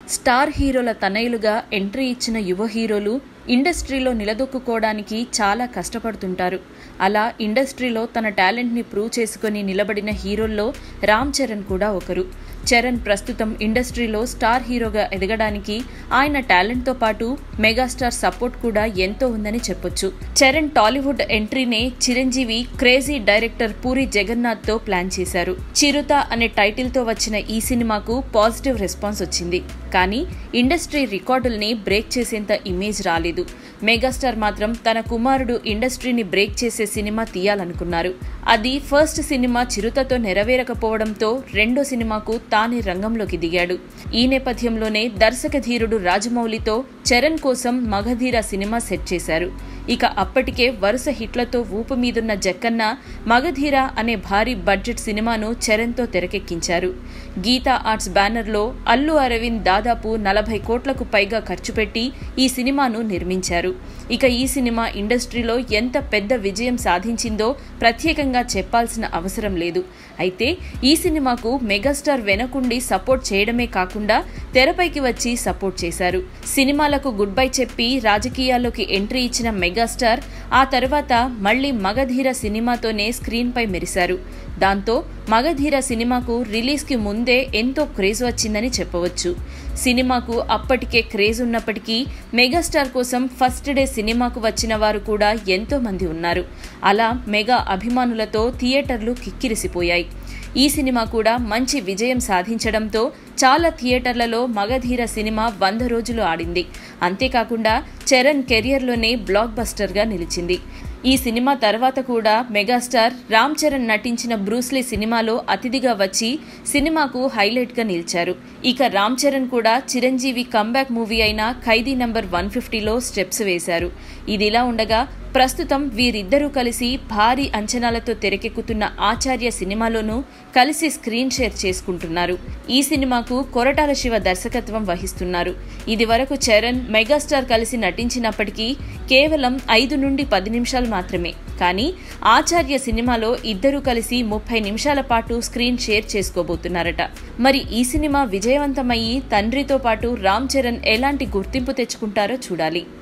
star హీరోల తనయులుగా entry ఇచ్చిన యువ హీరోలు ఇండస్ట్రీలో నిలదొక్కుకోవడానికి చాలా కష్టపడుతుంటారు అలా ఇండస్ట్రీలో తన టాలెంట్ని ప్రూవ్ చేసుకుని నిలబడిన హీరోల్లో రామ్ చరణ్ కూడా ఒకరు చరణ్ ప్రస్తుతం ఇండస్ట్రీలో స్టార్ హీరోగా ఎదగడానికి ఆయన టాలెంట్తో పాటు మెగాస్టార్ సపోర్ట్ కూడా ఎంతో ఉందని చెప్పొచ్చు చరణ్ టాలీవుడ్ ఎంట్రీనే చిరంజీవి క్రేజీ డైరెక్టర్ పూరి జగన్నాథ్తో ప్లాన్ చేశారు చిరుత అనే టైటిల్తో వచ్చిన ఈ సినిమాకు పాజిటివ్ రెస్పాన్స్ వచ్చింది కానీ ఇండస్ట్రీ రికార్డుల్ని బ్రేక్ చేసేంత ఇమేజ్ రాలేదు మెగాస్టార్ మాత్రం తన కుమారుడు ఇండస్ట్రీని బ్రేక్ చేసే సినిమా తీయాలనుకున్నారు అది ఫస్ట్ సినిమా చిరుతతో నెరవేరకపోవడంతో రెండో సినిమాకు తానే రంగంలోకి దిగాడు ఈ నేపథ్యంలోనే దర్శక ధీరుడు రాజమౌళితో చరణ్ కోసం మగధీర సినిమా సెట్ చేశారు ఇక అప్పటికే వరుస హిట్లతో ఊపు మీదున్న జక్కన్న మగధీర అనే భారీ బడ్జెట్ సినిమాను చరణ్తో తెరకెక్కించారు గీతా ఆర్ట్స్ బ్యానర్లో అల్లు అరవింద్ దాదాపు నలభై కోట్లకు పైగా ఖర్చు పెట్టి ఈ సినిమాను నిర్మించారు ఇక ఈ సినిమా ఇండస్ట్రీలో ఎంత పెద్ద విజయం సాధించిందో ప్రత్యేకంగా చెప్పాల్సిన అవసరం లేదు అయితే ఈ సినిమాకు మెగాస్టార్ వెనకుండి సపోర్ట్ చేయడమే కాకుండా తెరపైకి వచ్చి సపోర్ట్ చేశారు సినిమాలకు గుడ్ బై చెప్పి రాజకీయాల్లోకి ఎంట్రీ ఇచ్చిన మెగాస్టార్ ఆ తర్వాత మళ్లీ మగధీర సినిమాతోనే స్క్రీన్ పై మెరిశారు దాంతో మగధీర సినిమాకు రిలీజ్కి ముందే ఎంతో క్రేజ్ వచ్చిందని చెప్పవచ్చు సినిమాకు అప్పటికే క్రేజ్ ఉన్నప్పటికీ మెగాస్టార్ కోసం ఫస్ట్ డే సినిమాకు వచ్చిన వారు కూడా ఎంతో మంది ఉన్నారు అలా మెగా అభిమానులతో థియేటర్లు కిక్కిరిసిపోయాయి ఈ సినిమా కూడా మంచి విజయం సాధించడంతో చాలా థియేటర్లలో మగధీర సినిమా వంద రోజులు ఆడింది అంతేకాకుండా చరణ్ కెరియర్లోనే బ్లాక్ బస్టర్గా నిలిచింది ఈ సినిమా తర్వాత కూడా మెగాస్టార్ రామ్ చరణ్ నటించిన బ్రూస్లీ సినిమాలో అతిథిగా వచ్చి సినిమాకు హైలైట్గా నిలిచారు ఇక రామ్ చరణ్ కూడా చిరంజీవి కంబ్యాక్ మూవీ అయిన ఖైదీ నంబర్ వన్ ఫిఫ్టీలో స్టెప్స్ వేశారు ఇదిలా ఉండగా ప్రస్తుతం వీరిద్దరూ కలిసి భారీ అంచనాలతో తెరకెక్కుతున్న ఆచార్య సినిమాలోనూ కలిసి స్క్రీన్ షేర్ చేసుకుంటున్నారు ఈ సినిమాకు కొరటాల శివ దర్శకత్వం వహిస్తున్నారు ఇది వరకు చరణ్ మెగాస్టార్ కలిసి నటించినప్పటికీ కేవలం ఐదు నుండి పది నిమిషాలు మాత్రమే కానీ ఆచార్య సినిమాలో ఇద్దరూ కలిసి ముప్పై నిమిషాల పాటు స్క్రీన్ షేర్ చేసుకోబోతున్నారట మరి ఈ సినిమా విజయవంతమయ్యి తండ్రితో పాటు రామ్ చరణ్ ఎలాంటి గుర్తింపు తెచ్చుకుంటారో చూడాలి